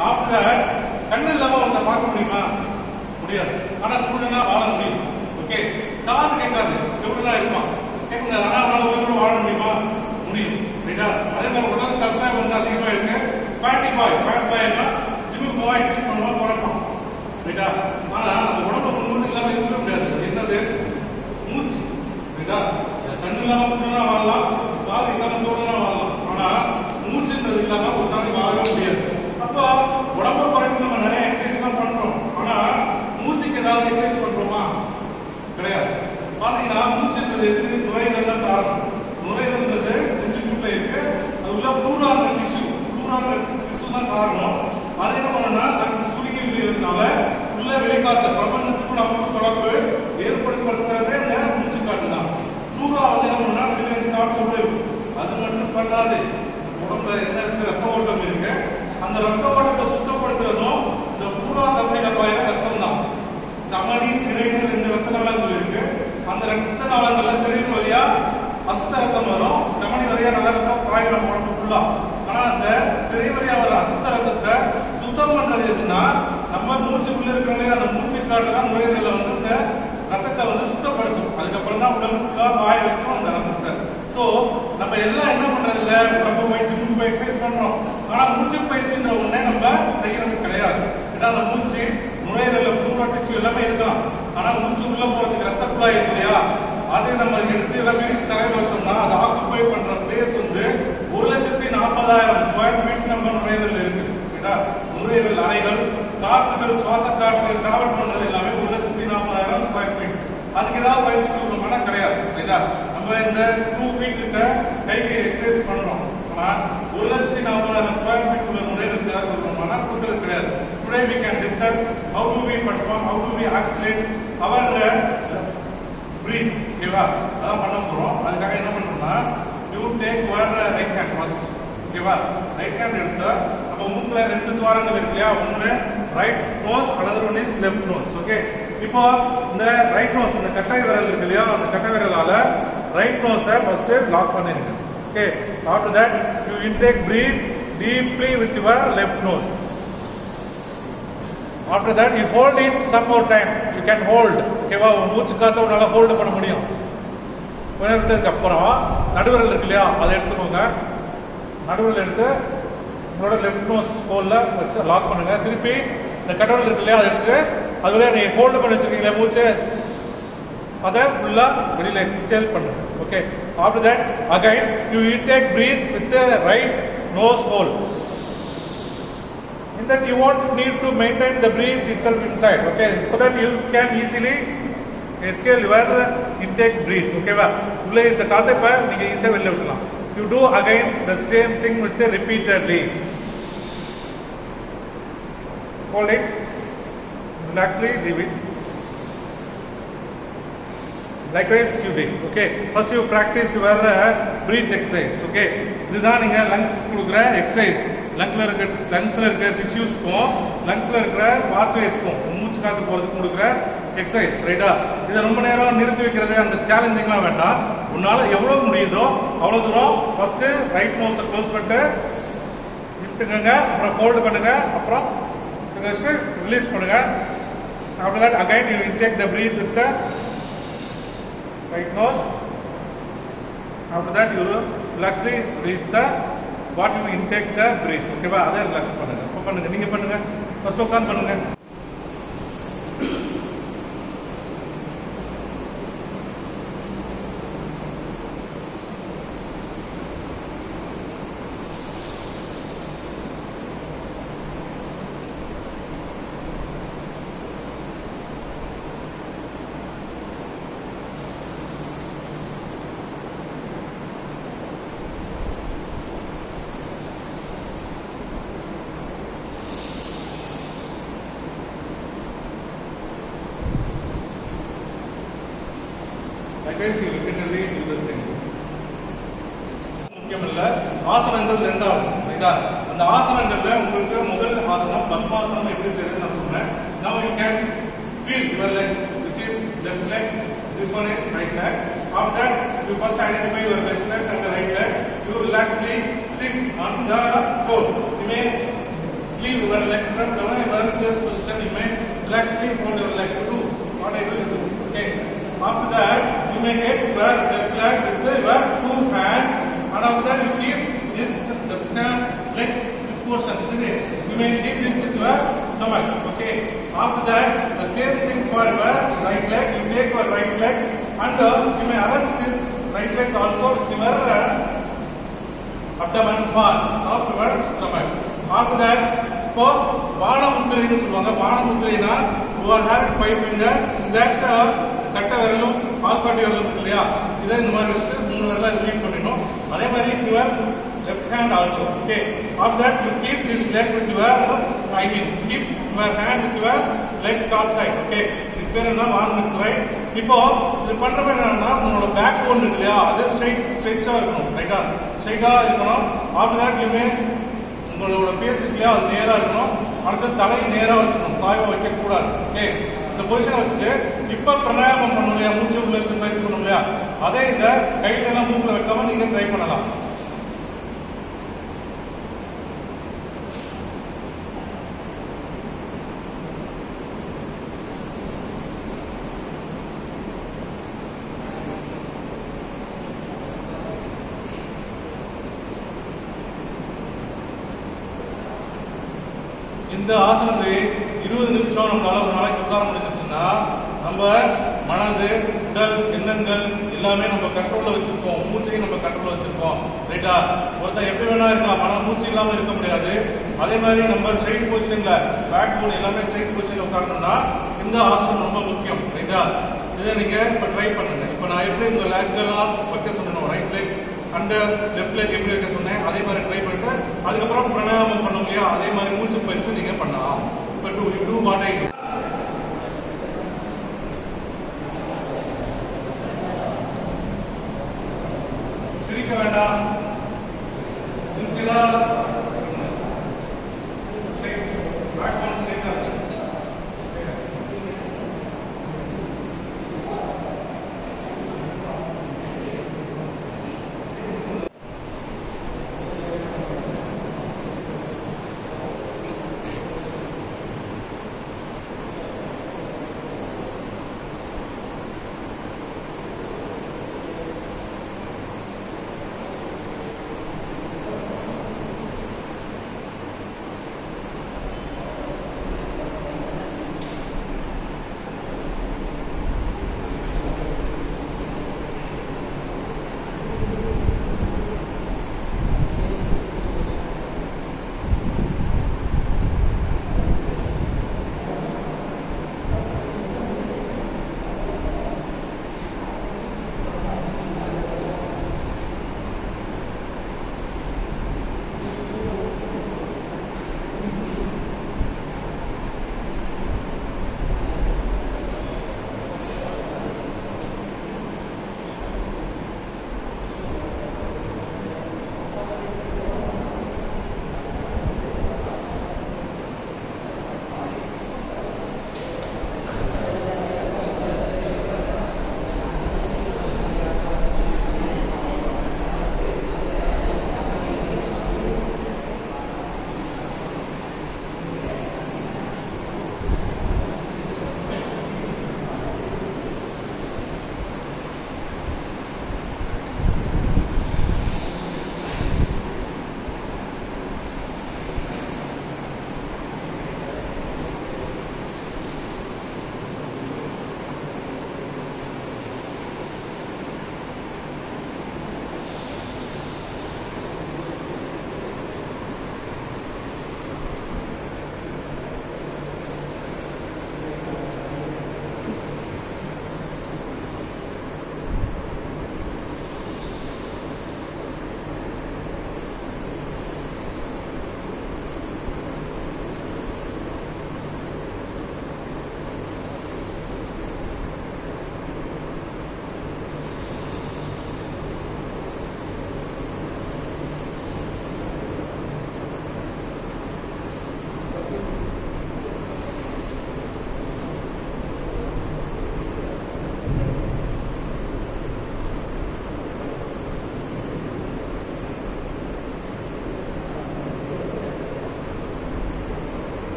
After கண்ணு இல்லாம ஒருத்தர் பார்க்க முடியுமா முடியாது ஆனா குருடனா வாழ முடியும் ஓகே காது கேட்காது செவிடனா இருப்பான் கேட்க முடியாது ஆனா அவனால உயிரோட வாழ முடியுமா முடியும் ரைட்டா அதே மாதிரி உடல் தசை வந்து அதிகமா இருக்கு ஃபேட்டி பாய் ஃபேட் பாய்னா ஜிம்முக்கு போவா எக்ஸசைஸ் பண்ணுவா பிறப்பான் ரைட்டா ஆனா நம்ம உடம்புல முன்னோட்டு இல்லாம இருக்க முடியாது என்னது மூச்சு ரைட்டா கண்ணு இல்லாம குருடனா வாழலாம் காது இல்லாம செவிடனா வாழலாம் ஆனா மூச்சுன்றது இல்லாம ஒரு நாளைக்கு வாழவே முடியாது அப்போ உடம்பு குறைக்கு நம்ம நிறைய எக்ஸசைஸ் எல்லாம் பண்றோம் ஆனா மூச்சுக்கு ஏதாவது எக்ஸசைஸ் பண்றோமா கிடையாது பாத்தீங்கன்னா மூச்சுன்றது எது நுரையீரல் தான் காரணம் நுரையீரல்ன்றது நெஞ்சுக்குள்ள இருக்கு அது உள்ள ஃப்ளூரான டிஷ்யூ ஃப்ளூரான டிஷ்யூ தான் காரணம் அது என்ன பண்ணணும்னா லங்ஸ் சுருங்கி விடுறதுனால உள்ள வெளிக்காற்று பிரபஞ்சத்துக்கும் நமக்கு தொடர்பு ஏற்படுத்துறதே இந்த மூச்சு காற்று தான் ஃப்ளூரா வந்து என்ன பண்ணா வெளியில இருந்து காற்று உள்ள இருக்கு. அது மட்டும் பண்ணாது உடம்புல என்ன இருக்கு ரத்த ஓட்டம் இருக்கு அந்த ரத்த ஓட்டத்தை சுத்தப்படுத்துறதும் இந்த பூரா தசையில பாயிர ரத்தம் தான் தமனி சிறைநீர் ரெண்டு ரத்த நாளங்கள் இருக்கு அந்த ரத்த நாளங்கள்ல சிறைநீர் வழியா அசுத்த ரத்தம் வரும் தமனி வழியா நல்ல ரத்தம் பாயும் நம்ம உடம்பு ஃபுல்லா ஆனா அந்த சிறை வழியா வர அசுத்த ரத்தத்தை சுத்தம் பண்றது எதுன்னா நம்ம மூச்சுக்குள்ள இருக்கிறவங்க அந்த மூச்சு காட்டு தான் நுரையீரல வந்து இந்த ரத்தத்தை வந்து சுத்தப்படுத்தும் அதுக்கப்புறம் தான் உடம்பு ஃபுல்லா காய வைக்கும் அந்த ரத்தத்தை சோ நம்ம எல்லாம் என்ன பண்றது இல்ல உடம்பு பயிற்சி மூச்சு போய் எக்ஸசைஸ் பண்றோம் ஆனா மூச்சு பயிற்சின்ற ஒண்ணே நம்ம செய்யறது கிடையாது ஏன்னா அந்த மூச்சு நுரையீரல பூரா டிஷ்யூ எல்லாமே இருக்கலாம் ஆனா மூச்சு உள்ள போறதுக்கு ரத்த குழாய் இருக்கு இல்லையா அதை நம்ம எடுத்து எல்லாம் விரிச்சு தரையில வச்சோம்னா அதை ஆக்குப்பை பண்ற பிளேஸ் வந்து ஒரு லட்சத்தி நாற்பதாயிரம் ஸ்கொயர் ஃபீட் நம்ம நுரையீரல் இருக்கு சரிங்களா? நுரையீரல் அறைகள் காற்றுகள் சுவாச காற்று டிராவல் பண்றது எல்லாமே ஒரு லட்சத்தி நாற்பதாயிரம் ஸ்கொயர் ஃபீட் அதுக்கு ஏதாவது பயிற்சி கொடுக்கணும்னா கிடையாது சரிங்களா நம்ம இந்த டூ ஃபீட் கிட்ட கைக்கு எக்ஸசைஸ் பண்றோம் ஆனா ஒரு லட்சத்தி நாற்பதாயிரம் ஸ்கொயர் ஃபீட் உள்ள நுரையீரல் தேவை கொடுக்கணும்னா கொடுக்கறது கிடையாது today we can discuss how do we perform how do we accelerate our breath ஓகேவா அதான் பண்ண போறோம் அதுக்காக என்ன பண்றோம்னா you take your right hand first ஓகேவா ரைட் ஹேண்ட் எடுத்து நம்ம மூக்குல ரெண்டு துவாரங்கள் இருக்கு இல்லையா ஒன்னு right nose another one is left nose okay இப்போ இந்த ரைட் நோஸ் இந்த கட்டை விரல் இருக்கு இல்லையா அந்த கட்டை விரலால ரைட் நோஸை ஃபர்ஸ்ட் லாக் பண்ணிருங்க okay after that you intake breath deeply with your left nose after that you hold it some more time you can hold ஓகேவா உன் மூச்சு காத்த உன்னால ஹோல்டு பண்ண முடியும் கொஞ்ச நேரத்துக்கு அப்புறம் நடுவிரல் இருக்கு இல்லையா அதை எடுத்துக்கோங்க நடுவிரல் எடுத்து உங்களோட லெஃப்ட் நோஸ் ஹோல்ல வச்சு லாக் பண்ணுங்க திருப்பி இந்த கடவுள் இருக்கு இல்லையா அதை எடுத்து அது வழியா நீங்க ஹோல்டு பண்ணி வச்சிருக்கீங்களா மூச்சு அதை ஃபுல்லா வெளியில எக்ஸ்டேல் பண்ணுங்க okay after that again you intake breath with right nose hold in that you won't need to maintain the breath itself inside okay so that you can easily exhale your intake breath okay வா உள்ள இருக்க காத்தை இப்ப நீங்க ஈஸியா வெளில விடலாம் you do again the same thing with the repeatedly hold it relaxly leave it likewise you do okay first you practice your uh, breath exercise okay இதுதான் நீங்க லங்ஸ் கொடுக்குற எக்ஸசைஸ் லங்ஸ்ல இருக்க லங்ஸ்ல இருக்க டிஷ்யூஸ்க்கும் லங்ஸ்ல இருக்கிற பாத்வேஸ்க்கும் மூச்சு காத்து போறதுக்கு கொடுக்குற எக்ஸசைஸ் ரைட்டா இதை ரொம்ப நேரம் நிறுத்தி வைக்கிறது அந்த சேலஞ்சிங்லாம் வேண்டாம் உன்னால எவ்வளவு முடியுதோ அவ்வளவு தூரம் ஃபர்ஸ்ட் ரைட் நோஸை க்ளோஸ் பண்ணிட்டு இழுத்துக்கங்க அப்புறம் ஹோல்டு பண்ணுங்க அப்புறம் ரிலீஸ் பண்ணுங்க after that again you intake the breath with the right nose. After that, you relaxly release the what you intake the breath. ஓகேவா அதை ரிலாக்ஸ் பண்ணுங்க இப்போ பண்ணுங்க நீங்க பண்ணுங்க ஃபர்ஸ்ட் உட்காந்து பண்ணுங்க Likewise, you repeatedly do the same. முக்கியமல்ல ஆசனங்கள் ரெண்டாவது ரைட்டா அந்த ஆசனங்கள்ல உங்களுக்கு முதல் ஆசனம் பத்மாசனம் எப்படி செய்யறது நான் சொல்றேன் now you can feel your legs which is left leg this one is right leg after that you first identify your left leg and the right leg you relaxly sit on the floor you may clear your leg front reverse chest position you may relaxly hold your leg to do what I do you do okay after that you may get your left leg with your two hands and after that you keep this left hand leg this portion isn't it you may keep this with your stomach okay after that the same thing for your right leg you take your right leg and uh, you may arrest this right leg also with your uh, abdomen part of your stomach. After that, இப்போ வானமுத்திரைன்னு சொல்லுவாங்க வானமுத்திரைனா you are having five fingers in that uh, கட்டை விரலும் ஆள்காட்டி விரலும் இருக்கு இல்லையா இதை இந்த மாதிரி வச்சுட்டு மூணு விரல இது மீட் பண்ணிடணும் அதே மாதிரி your left hand also okay after that you keep this leg with your I mean keep your hand with your leg top side okay இது பேர் என்ன வானமுத்திரை இப்போ இது பண்றப்ப என்னன்னா உங்களோட பேக் போன் இருக்கு இல்லையா அது ஸ்ட்ரைட் ஸ்ட்ரைட்ஸா இருக்கணும் ரைட்டா ஸ்ட்ரைட்டா இருக்கணும் ஆஃப்டர் தட் யூமே உங்களோட ஃபேஸ் இல்லையா அது நேரா இருக்கணும் அடுத்து தலையை நேரா வச்சுக்கணும் சாய்வா வைக்க கூடாது ஓகே இந்த பொசிஷனை வச்சுட்டு இப்ப பிராணாயாமம் பண்ணணும் இல்லையா மூச்சு உள்ள இருந்து பயிற்சி பண்ணணும் இல்லையா அதே இந்த கையில எல்லாம் மூக்குல வைக்காம நீங்க ட்ரை பண்ணலாம் இந்த ஆசனத்தை இருபது நிமிஷம் நம்மளால ஒரு நாளைக்கு உட்கார முடிஞ்சிச்சுன்னா நம்ம மனது உடல் எண்ணங்கள் எல்லாமே நம்ம கண்ட்ரோல்ல வச்சிருக்கோம் மூச்சையும் நம்ம கண்ட்ரோல்ல வச்சிருக்கோம் ரைட்டா ஒருத்தன் எப்படி வேணா இருக்கலாம் மன மூச்சு இல்லாம இருக்க முடியாது அதே மாதிரி நம்ம ஸ்ட்ரைட் பொசிஷன்ல பேக் போன் எல்லாமே ஸ்ட்ரைட் பொசிஷன்ல உட்காரணும்னா இந்த ஆசனம் ரொம்ப முக்கியம் ரைட்டா இதை நீங்க இப்ப ட்ரை பண்ணுங்க இப்ப நான் எப்படி உங்க லேக் எல்லாம் வைக்க சொன்னேன் right leg and left leg எப்படி வைக்க சொன்னேன் அதே மாதிரி ட்ரை பண்ணிட்டு அதுக்கப்புறம் பிராணாயாமம் பண்ணோம் இல்லையா அதே மாதிரி மூச்சு பயிற்சி நீங்க பண்ணலாம் இப்ப டூ டூ வாட் ஐ